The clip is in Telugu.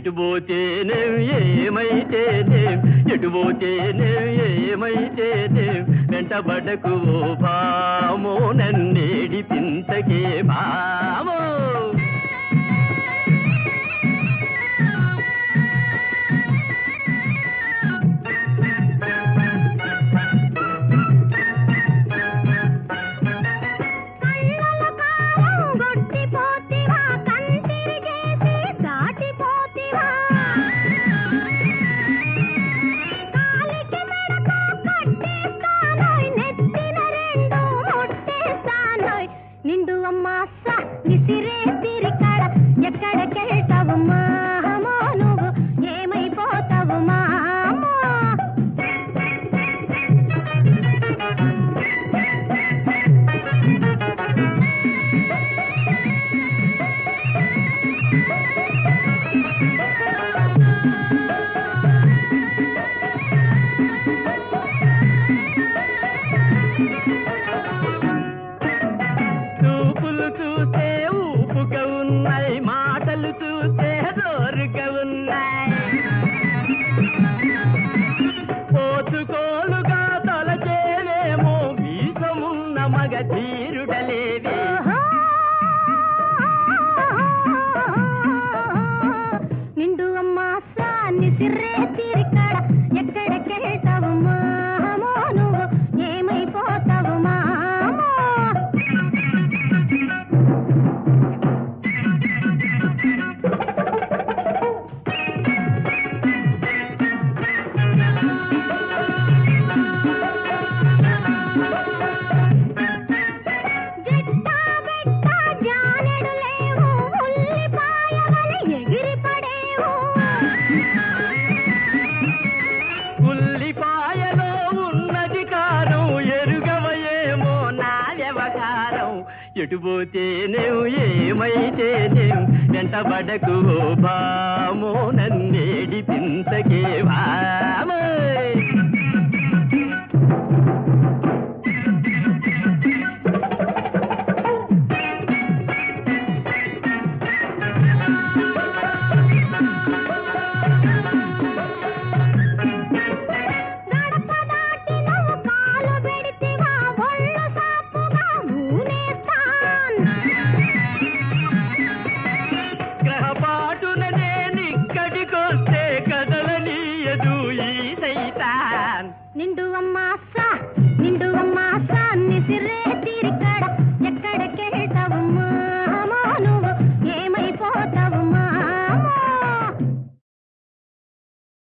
ఎటు పోతేనేం ఏమైతేనేం ఎటు పోతేనేం ఏమైతేనేం వెంటబడకు ఓ భామో నన్నేడి పింతకే భామో కళ్ళల కాలం గొట్టిపోతివా కంటిరిగేసి దాటిపోతివా కాలికి మెడతో కట్టేస్తానోయ్ నెత్తిన రెండు ముట్టేస్తానోయ్ నిండు అమ్మాస విసిరే తిరికడ ఎక్కడికెళ్తావు మామో నువ్వు ఏమైపోతావు మామో చూపులు చూస్తే ఊపుగా ఉన్నాయి మాటలు చూస్తే జోరుగా ఉన్నాయి పోతుకోలుగా తలచేవేమో వీసమున్న మగ తీరుడలేవే నిండు అమ్మాసాన్ని సిర్రే తిరికడ ఎక్కడికెళ్తావు మామో నువ్వు ఏమైపోతావు మామో జిట్టా బిట్టా జానెడు లేవు ఉల్లిపాయవలె ఎగిరి పడేవు ఉల్లిపాయలో ఉన్నది కారం ఎరుగవయేమో నా వ్యవహారం ఎటు పోతేనేం ఏమైతేనేం వెంటబడకు ఓ భామో నన్నేడి పింతకే భామో గడప దాటి నువ్వు కాలు పెడితివా ఒళ్ళు సాపుగా ఊనేస్తాన్ గ్రహపాటున నేనిక్కడికొస్తే కదలనీయదు ఈ సైతాన్ నిండు అమ్మాస